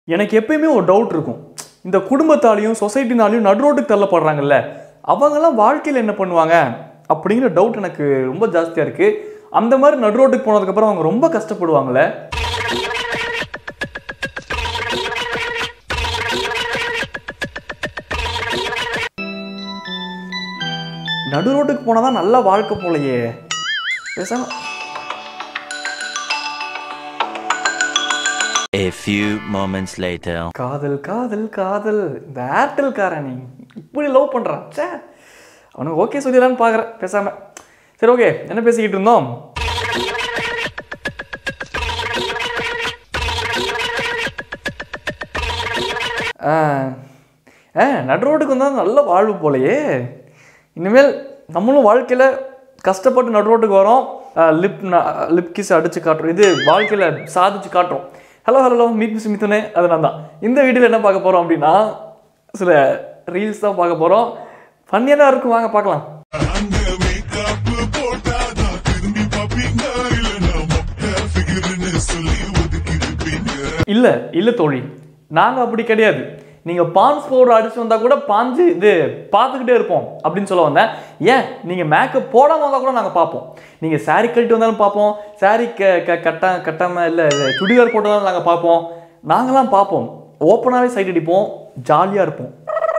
எனக்கு எப்பயுமே ஒரு டவுட் இருக்கும் இந்த குடும்பத்தாலையும் சொசைட்டினாலையும் நடுரோட்டுக்கு தள்ளப்படுறாங்கல்ல அவங்கெல்லாம் வாழ்க்கையில் என்ன பண்ணுவாங்க அப்படிங்கிற டவுட் எனக்கு ரொம்ப ஜாஸ்தியாக இருக்குது அந்த மாதிரி நடுரோட்டுக்கு போனதுக்கப்புறம் அவங்க ரொம்ப கஷ்டப்படுவாங்கல்ல நடு ரோட்டுக்கு போனால் தான் நல்ல வாழ்க்கை போலையே பேசாம A few moments later. காதல் காதல் காதல் இந்த ஏர்டெல் காரன் இப்படி லவ் பண்ணுறான் ச்சே அவனுக்கு ஓகே சொல்லிடலான்னு பார்க்குறேன் பேசாம சரி ஓகே என்ன பேசிக்கிட்டு இருந்தோம் ஆ ஆ நடு ரோட்டுக்கு வந்தால் நல்ல வாழ்வு போலையே இனிமேல் நம்மளும் வாழ்க்கையில் கஷ்டப்பட்டு நடு ரோட்டுக்கு வரோம் லிப் லிப் கிஸ் அடித்து காட்டுறோம் இது வாழ்க்கையில் சாதிச்சு காட்டுறோம் ஹலோ ஹலோ மீட் மிஸ் மித்துனே அது நான் தான் இந்த வீடியோவில் என்ன பார்க்க போகிறோம் அப்படின்னா சில ரீல்ஸ் தான் பார்க்க போகிறோம் ஃபன்னியாக தான் இருக்கும் வாங்க பார்க்கலாம் அங்க மேக்கப் போட்டாதான் திரும்பி பாப்பீங்க இல்லைன்னா மொட்டை ஃபிகர்னு சொல்லி ஒதுக்கி இருப்பீங்க இல்லை இல்லை தோழி நாங்கள் அப்படி கிடையாது நீங்கள் பான்ஸ் பவுடர் அடிச்சு வந்தால் கூட பாஞ்சு இது பார்த்துக்கிட்டே இருப்போம் அப்படின்னு சொல்ல வந்தேன் ஏன் நீங்கள் மேக்கப் போடாமல் வந்தால் கூட நாங்கள் பார்ப்போம் நீங்கள் saree கட்டிட்டு வந்தாலும் பார்ப்போம் saree க க கட்ட கட்டாமல் இல்லை சுடிதார் போட்டு வந்தாலும் நாங்கள் பார்ப்போம் நாங்களாம் பார்ப்போம் ஓப்பனாகவே சைட் அடிப்போம் ஜாலியாக இருப்போம்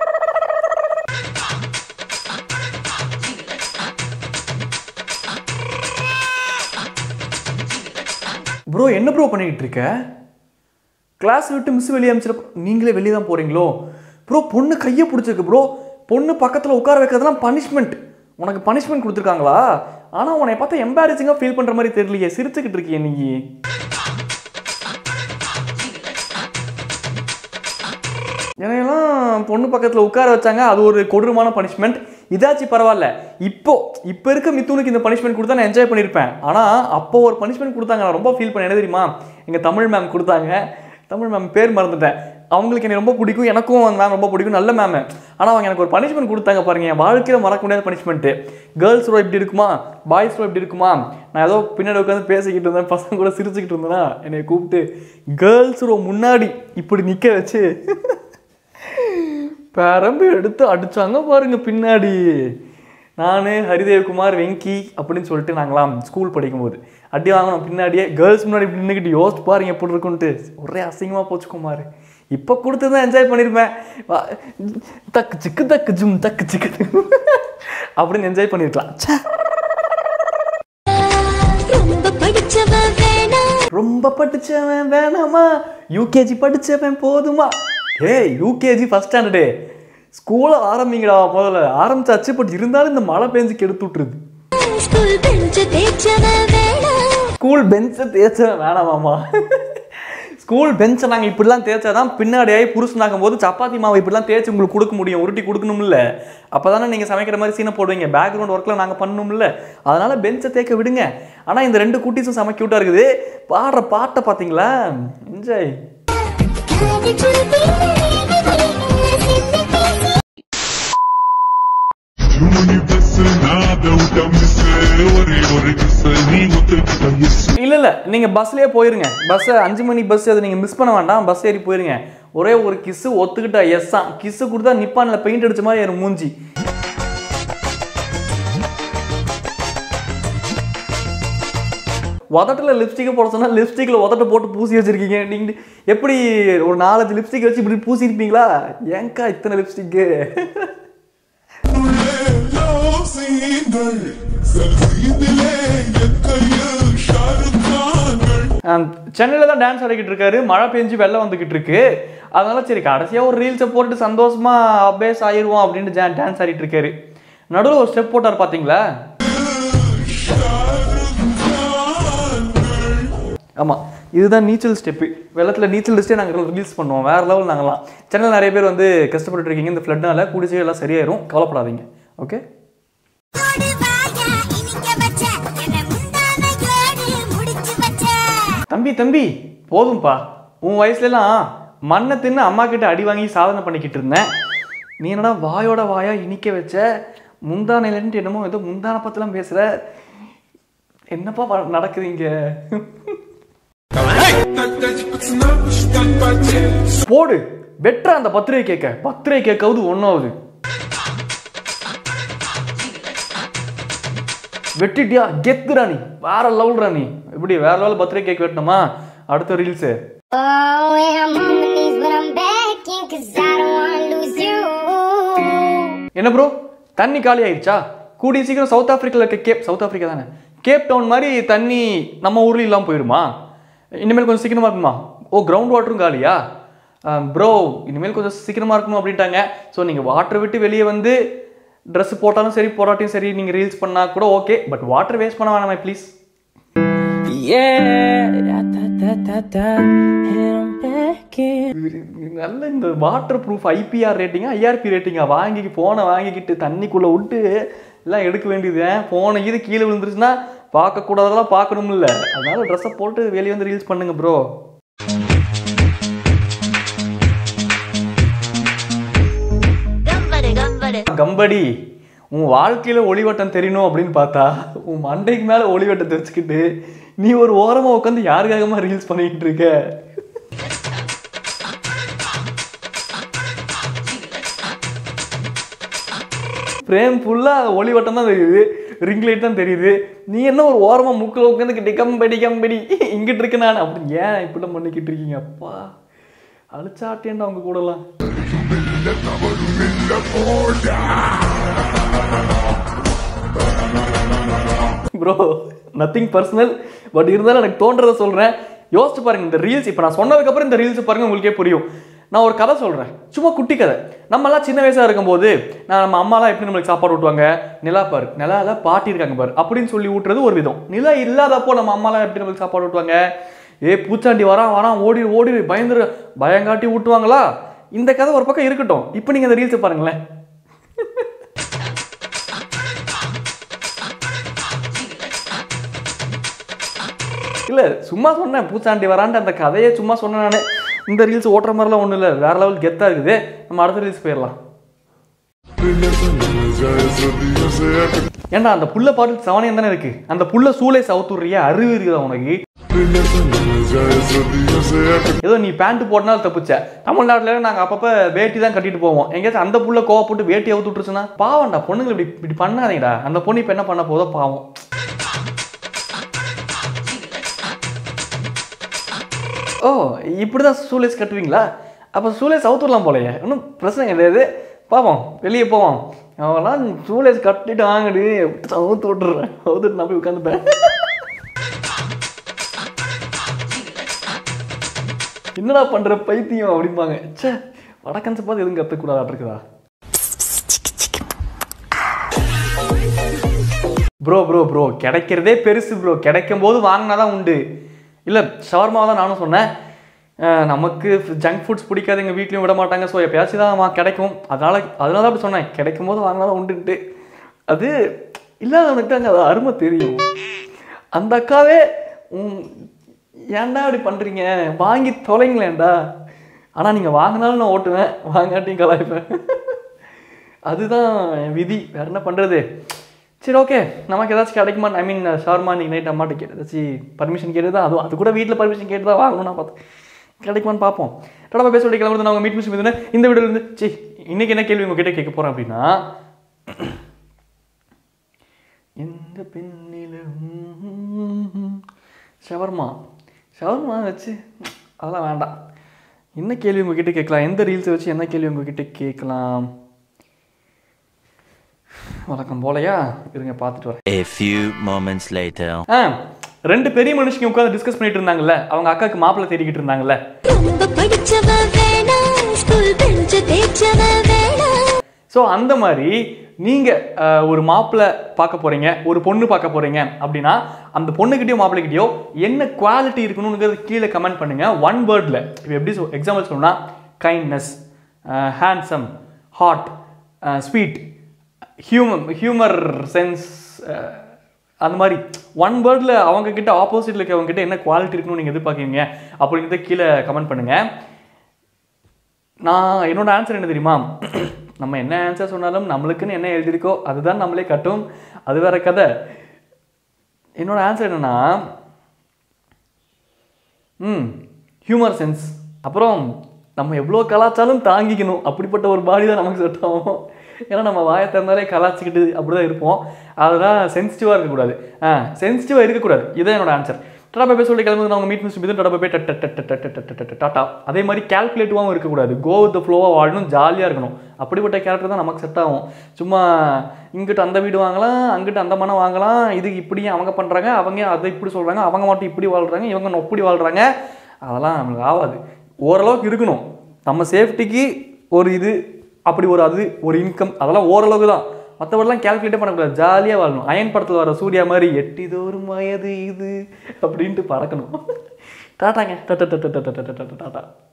ப்ரோ என்ன ப்ரோ பண்ணிக்கிட்டு இருக்க கிளாஸ் விட்டு மிஸ் வெளியே அமிச்சிருப்ப நீங்களே வெளியே தான் போகிறீங்களோ ப்ரோ பொண்ணு கையை பிடிச்சிருக்கு ப்ரோ பொண்ணு பக்கத்தில் உட்கார வைக்கிறதுலாம் பனிஷ்மெண்ட் உனக்கு பனிஷ்மெண்ட் கொடுத்துருக்காங்களா ஆனால் உன்னை பார்த்தா எம்பாரசிங்காக ஃபீல் பண்ணுற மாதிரி தெரியலையே சிரிச்சுக்கிட்டு இருக்கியே நீ என்னையெல்லாம் பொண்ணு பக்கத்தில் உட்கார வச்சாங்க அது ஒரு கொடூரமான பனிஷ்மெண்ட் இதாச்சும் பரவாயில்ல இப்போ இப்போ இருக்க மித்துனுக்கு இந்த பனிஷ்மெண்ட் கொடுத்தா நான் என்ஜாய் பண்ணியிருப்பேன் ஆனால் அப்போ ஒரு பனிஷ்மெண்ட் கொடுத்தாங்க நான் ரொம்ப ஃபீல் பண்ணேன் என்ன தெரியுமா எங்கள் தமிழ் மேம் கொடுத்தாங்க தமிழ் மேம் பேர் மறந்துட்டேன் அவங்களுக்கு என்னை ரொம்ப பிடிக்கும் எனக்கும் அந்த மேம் ரொம்ப பிடிக்கும் நல்ல மேம் ஆனால் அவங்க எனக்கு ஒரு பனிஷ்மெண்ட் கொடுத்தாங்க பாருங்க என் வாழ்க்கையில் மறக்க முடியாத பனிஷ்மெண்ட்டு கேர்ள்ஸ் ரோ இப்படி இருக்குமா பாய்ஸ் ரோ இப்படி இருக்குமா நான் ஏதோ பின்னாடி உட்காந்து பேசிக்கிட்டு இருந்தேன் பசங்க கூட சிரிச்சுக்கிட்டு இருந்தேன்னா என்னை கூப்பிட்டு கேர்ள்ஸ் ரோ முன்னாடி இப்படி நிற்க வச்சு பெரம்பு எடுத்து அடிச்சாங்க பாருங்க பின்னாடி நான் ஹரிதேவ்குமார் வெங்கி அப்படின்னு சொல்லிட்டு நாங்களாம் ஸ்கூல் படிக்கும்போது அடி வாங்கினோம் பின்னாடியே கேர்ள்ஸ் முன்னாடி இப்படி நின்றுக்கிட்டு யோசிச்சு பாருங்க எப்படி இருக்குன்ட்டு ஒரே அசிங்கமாக போச்சு குமார் இப்போ கொடுத்து தான் என்ஜாய் பண்ணியிருப்பேன் வா- தக்கு சிக்கு தக்கு ஜும் தக்கு சிக்கு அப்படின்னு என்ஜாய் பண்ணியிருக்கலாம் ச்சே ரொம்ப படிச்சவன் வேணாம் ரொம்ப படிச்சவன் வேணாமா யூகேஜி படிச்சவன் போதுமா ஏய் யூகேஜி ஃபஸ்ட் ஸ்டாண்டர்டே ஸ்கூலை ஆரம்பிங்கடா முதல்ல ஆரம்பிச்சாச்சு பட் இருந்தாலும் இந்த மழை பெஞ்சு கெடுத்து விட்டுருது ஸ்கூல் பெஞ்ச தேய்ச்சவன் வேணாம் ஸ்கூல் பெஞ்சை தேய்ச்சவன் வேணாமாமா ஸ்கூல் பெஞ்சை நாங்கள் இப்படிலாம் தேய்ச்சாதான் பின்னாடியாகி புருஷனாகும் போது சப்பாத்தி மாவு இப்படிலாம் தேய்ச்சி உங்களுக்கு கொடுக்க முடியும் உருட்டி கொடுக்கணும்ல அப்போ தானே நீங்கள் சமைக்கிற மாதிரி சீனை போடுவீங்க பேக்ரவுண்ட் ஒர்க்கில் நாங்கள் பண்ணணும்ல அதனால பெஞ்சை தேய்க்க விடுங்க ஆனால் இந்த ரெண்டு குட்டீஸும் செம க்யூட்டாக இருக்குது பாடுற பாட்டை பார்த்தீங்களா என்ஜாய் மணி பஸ் நான் டவுட்டா மிஸ் ஒரே ஒரு கிஸ் நீ ஒத்துக்கிட்ட மிஸ் இல்ல இல்ல நீங்க பஸ்லயே போயிருங்க பஸ் அஞ்சு மணி பஸ் அதை நீங்க மிஸ் பண்ண வேண்டாம் பஸ் ஏறி போயிருங்க ஒரே ஒரு கிஸ் ஒத்துக்கிட்டா எஸ் தான் கிஸ் கொடுத்தா நிப்பான்ல பெயிண்ட் அடிச்ச மாதிரி எனக்கு மூஞ்சி உதட்டில் லிப்ஸ்டிக்கை போட சொன்னா லிப்ஸ்டிக்கில் உதட்ட போட்டு பூசி வச்சிருக்கீங்க நீங்கள் எப்படி ஒரு நாலஞ்சு லிப்ஸ்டிக் வச்சு இப்படி பூசியிருப்பீங்களா ஏங்கா இத்தனை லிப்ஸ்டிக்கு லவ் சீன்கள் சரசீதிலே என் கையில் ஷாருக் கான்கள் சென்னையில் தான் டான்ஸ் ஆடிக்கிட்டு இருக்காரு மழை பெஞ்சு வெள்ளம் வந்துக்கிட்டு இருக்கு அதனால சரி கடைசியாக ஒரு ரீல்ஸை போட்டு சந்தோஷமா அபேஸ் ஆயிடுவோம் அப்படின்ட்டு ஜா டான்ஸ் ஆடிட்டு இருக்காரு நடுவில் ஒரு ஸ்டெப் போட்டார் பார்த்தீங்களா ஆமாம் இதுதான் நீச்சல் ஸ்டெப்பு வெள்ளத்தில் நீச்சல் அடிச்சே நாங்கள் ரீல்ஸ் பண்ணுவோம் வேறு லெவல் நாங்களாம் சென்னையில் நிறைய பேர் வந்து கஷ்டப்பட்டு இருக்கீங்க இந்த ஃப்ளட்னால கூடிச்சே எல்லாம் சரியாயிரும் கவலைப்படாதீங்க ஓகே தம்பி தம்பி போதும்பா உன் வயசுலலாம் மண்ணை தின்னு அம்மா கிட்ட அடி வாங்கி சாதனை பண்ணிக்கிட்டு இருந்தேன் நீ என்னடா வாயோட வாயா இனிக்க வச்ச முந்தானையிலன்ட்டு என்னமோ ஏதோ முந்தான பத்திலாம் பேசுற என்னப்பா வ- நடக்குது இங்க போடு வெட்டுற அந்த பத்திரிகை கேட்க பத்திரிகை கேட்காவது ஒன்றாவது வெட்டிட்டியா கெத்துடா நீ வேற லெவல்ரா நீ எப்படி வேற லெவல் பர்த்டே கேக் வெட்டணுமா அடுத்த reels Oh, and I'm on my knees, but I'm begging, cause I don't wanna lose you. என்ன ப்ரோ தண்ணி காலி ஆயிடுச்சா கூடிய சீக்கிரம் சவுத் ஆப்பிரிக்காவில் இருக்க கேப் சவுத் ஆப்பிரிக்கா தானே கேப் டவுன் மாதிரி தண்ணி நம்ம ஊர்ல இல்லாமல் போயிடுமா இனிமேல் கொஞ்சம் சீக்கிரமா இருக்குமா ஓ கிரவுண்ட் வாட்டரும் காலியா ப்ரோ இனிமேல் கொஞ்சம் சீக்கிரமா இருக்கணும் அப்படின்ட்டாங்க ஸோ நீங்கள் வாட்டர் விட்டு வெளியே வந்து ட்ரெஸ் போட்டாலும் சரி போராட்டியும் சரி நீங்கள் ரீல்ஸ் பண்ணால் கூட ஓகே பட் வாட்டர் வேஸ்ட் பண்ண வேணாமே ப்ளீஸ் நல்ல இந்த வாட்டர் ப்ரூஃப் ஐபிஆர் ரேட்டிங்கா ஐஆர்பி ரேட்டிங்கா வாங்கி போனை வாங்கிக்கிட்டு தண்ணிக்குள்ளே விட்டு எல்லாம் எடுக்க வேண்டியது போனை இது கீழே விழுந்துருச்சுன்னா பார்க்கக்கூடாதெல்லாம் பார்க்கணும்ல அதனால ட்ரெஸ்ஸை போட்டு வெளியே வந்து ரீல்ஸ் பண்ணுங்க ப்ரோ கம்படி உன் வாழ்க்கையில ஒளிவட்டம் தெரியணும் அப்படின்னு பார்த்தா உன் மண்டைக்கு மேல ஒளிவட்டம் தெரிச்சுக்கிட்டு நீ ஒரு ஓரமா உட்காந்து யாருக்காகமா ரீல்ஸ் பண்ணிட்டு இருக்க ஃப்ரேம் ஃபுல்லாக ஒளிவட்டம் தான் தெரியுது ரிங் லைட் தான் தெரியுது நீ என்ன ஒரு ஓரமாக முக்கில் உட்காந்துக்கிட்டு கம்படி கம்படி இங்கிட்டு இருக்க நான் அப்படி ஏன் இப்படிலாம் பண்ணிக்கிட்டு இருக்கீங்க அப்பா அழிச்சாட்டேன்டா அவங்க கூடலாம் ப்ரோ நத்திங் பர்சனல் பட் இருந்தாலும் எனக்கு தோன்றதை சொல்கிறேன் யோசிச்சு பாருங்க இந்த ரீல்ஸ் இப்போ நான் சொன்னதுக்கப்புறம் இந்த ரீல்ஸ் பாருங்க உங்களுக்கே புரியும் நான் ஒரு கதை சொல்கிறேன் சும்மா குட்டி கதை நம்மலாம் சின்ன வயசாக இருக்கும்போது நான் நம்ம அம்மாலாம் எப்படி நம்மளுக்கு சாப்பாடு ஊட்டுவாங்க நிலா பாரு நிலால பாட்டி இருக்காங்க பாரு அப்படின்னு சொல்லி ஊட்டுறது ஒரு விதம் நிலா இல்லாதப்போ நம்ம அம்மாலாம் எப்படி நம்மளுக்கு சாப்பாடு ஊட்டுவாங்க ஏ பூச்சாண்டி வரான் வரான் ஓடி ஓடி பயந்துரு பயங்காட்டி ஊட்டுவாங்களா இந்த கதை ஒரு பக்கம் இருக்கட்டும் இப்போ நீங்கள் இந்த ரீல்ஸை பாருங்களேன் இல்லை சும்மா சொன்னேன் பூச்சாண்டி வரான்ட்டு அந்த கதையை சும்மா சொன்னேன் நான் இந்த ரீல்ஸ் ஓட்டுற மாதிரிலாம் ஒன்றும் இல்லை வேற லெவல் கெத்தாக இருக்குது நம்ம அடுத்த ரீல்ஸ் போயிடலாம் ஏன்டா அந்த புல்ல பாட்டு சவனையம் தானே இருக்கு அந்த புல்ல சூளை சவுத்துறிய அறிவு இருக்குதா உனக்கு ஏதோ நீ பேண்ட் போட்டனால தப்பிச்ச தமிழ்நாட்டுல நாங்க அப்பப்ப வேட்டி தான் கட்டிட்டு போவோம் எங்கேயாச்சும் அந்த புள்ள கோவப்பட்டு வேட்டி அவுத்து விட்டுருச்சுன்னா பாவம்டா பொண்ணுங்க இப்படி இப்படி பண்ணாதீங்கடா அந்த பொண்ணு இப்ப என்ன பண்ண போதோ பாவம் ஓ இப்படிதான் சூலேஸ் கட்டுவீங்களா அப்போ சூலேஸ் அவுத்துடலாம் போலயே ஒன்றும் பிரச்சனை கிடையாது பாப்போம் வெளியே போவோம் அவெல்லாம் சூலேஸ் கட்டிட்டு வாங்கடி அவுத்து விட்டுறேன் அவுத்துட்டு நான் போய் உட்காந்துப்பேன் என்னடா பண்ற பைத்தியம் அப்படிம்பாங்க ச்சே வடக்கன்ஸ் பார்த்து எதுவும் கற்றுக்கூடாது இருக்குதா ப்ரோ ப்ரோ ப்ரோ கிடைக்கிறதே பெருசு ப்ரோ கிடைக்கும் போது வாங்கினா தான் உண்டு இல்லை ஷவர்மாவை தான் நானும் சொன்னேன் அஹ் நமக்கு ஜங்க் ஃபுட்ஸ் பிடிக்காது எங்கள் வீட்லேயும் விட மாட்டாங்க ஸோ எப்பயாச்சும் தான் வா- கிடைக்கும் அதனால அதனால தான் அப்படி சொன்னேன் கிடைக்கும் போது வாங்கினா தான் உண்டுன்ட்டு அது இல்லாதவனுக்கு தாங்க அது அருமை தெரியும் அந்த அக்காவே உம், ஏன்டா அப்படி பண்ணுறீங்க வாங்கி தொலைங்களேன்டா ஆனால் நீங்கள் வாங்கினாலும் நான் ஓட்டுவேன் வாங்காட்டியும் கலாய்ப்பேன் அதுதான் என் விதி வேற என்ன பண்ணுறது சரி ஓகே நமக்கு ஏதாச்சும் கிடைக்குமா ஐ மீன் ஷார்மா நீங்கள் நைட் அம்மாட்ட கேட்டு ஏதாச்சும் பர்மிஷன் கேட்டு தான் அதுவும் அது கூட வீட்டில் பர்மிஷன் கேட்டு தான் வாங்கணும் நான் பார்த்தேன் கிடைக்குமான்னு பார்ப்போம் டடா பேச கிளம்புறது நான் உங்கள் மீட் மிஷன் இருந்தேன் இந்த வீடியோல இருந்து சி இன்னைக்கு என்ன கேள்வி உங்ககிட்ட கேட்க போகிறேன் அப்படின்னா எந்த பெண்ணிலும் ஷவர்மா ஷவர்மா வச்சு அதெல்லாம் வேண்டாம் என்ன கேள்வி உங்ககிட்ட கேட்கலாம் எந்த ரீல்ஸை வச்சு என்ன கேள்வி உங்ககிட்ட கேட்கலாம் வழக்கம் போலையா இருங்க பார்த்துட்டு வரேன் A few moments later. ஆ ரெண்டு பெரிய மனுஷங்க உட்காந்து டிஸ்கஸ் பண்ணிட்டு இருந்தாங்கல்ல அவங்க அக்காவுக்கு மாப்பிள்ளை தேடிக்கிட்டு இருந்தாங்கல்ல ரொம்ப படிச்சவ வேணாம் ஸ்கூல் பெஞ்ச தேய்ச்சவ வேணாம் ஸோ அந்த மாதிரி நீங்கள் ஒரு மாப்பிள்ளை பார்க்க போகிறீங்க ஒரு பொண்ணு பார்க்க போகிறீங்க அப்படின்னா அந்த பொண்ணுக்கிட்டயோ மாப்பிள்ளைக்கிட்டயோ என்ன குவாலிட்டி இருக்கணுங்கிறது கீழே கமெண்ட் பண்ணுங்கள் ஒன் வேர்டில் இப்போ எப்படி எக்ஸாம்பிள் சொல்லணும்னா kindness handsome hot sweet humour humour sense அந்த மாதிரி ஒன் வேர்டில் அவங்க கிட்ட ஆப்போசிட்டில் இருக்கவங்க கிட்ட என்ன குவாலிட்டி இருக்கணும்னு நீங்கள் எதிர்பார்க்குறீங்க அப்படிங்கிறத கீழே கமெண்ட் பண்ணுங்கள் நான் என்னோட ஆன்சர் என்ன தெரியுமா நம்ம என்ன ஆன்சர் சொன்னாலும் நம்மளுக்குன்னு என்ன எழுதியிருக்கோ அதுதான் நம்மளே கட்டும் அது வேற கதை என்னோட ஆன்சர் என்னன்னா ம் ஹியூமர் சென்ஸ் அப்புறம் நம்ம எவ்வளோ கலாச்சாரம் தாங்கிக்கணும் அப்படிப்பட்ட ஒரு பாடி தான் நமக்கு செட் ஆகும் ஏன்னா நம்ம வாயை திறந்தாலே கலாச்சிக்கிட்டு அப்படி தான் இருப்போம் அதெல்லாம் சென்சிட்டிவாக இருக்கக்கூடாது ஆ சென்சிட்டிவாக இருக்கக்கூடாது இதுதான் என்னோட ஆன்சர் டாடா பை சொல்லி கிளம்புது அவங்க meet miss Mithun tata bye tata அதே மாதிரி கால்குலேட்டிவாகவும் இருக்கக்கூடாது கோ வித் ஃப்ளோவாக வாழணும் ஜாலியாக இருக்கணும் அப்படிப்பட்ட கேரக்டர் தான் நமக்கு செட் ஆகும் சும்மா இங்கிட்டு அந்த வீடு வாங்கலாம் அங்கிட்டு அந்த மனம் வாங்கலாம் இது இப்படி அவங்க பண்ணுறாங்க அவங்க அதை இப்படி சொல்கிறாங்க அவங்க மட்டும் இப்படி வாழ்கிறாங்க இவங்க இப்படி வாழ்கிறாங்க அதெல்லாம் நம்மளுக்கு ஆகாது ஓரளவுக்கு இருக்கணும் நம்ம சேஃப்டிக்கு ஒரு இது அப்படி ஒரு அது ஒரு இன்கம் அதெல்லாம் ஓரளவுக்கு தான் மற்றபடிலாம் கால்குலேட்டே பண்ணக்கூடாது ஜாலியாக வாழணும் அயன் படத்தில் வர சூர்யா மாதிரி எட்டிதோறும் வயது இது அப்படின்ட்டு பறக்கணும் டாட்டாங்க tata tata tata tata tata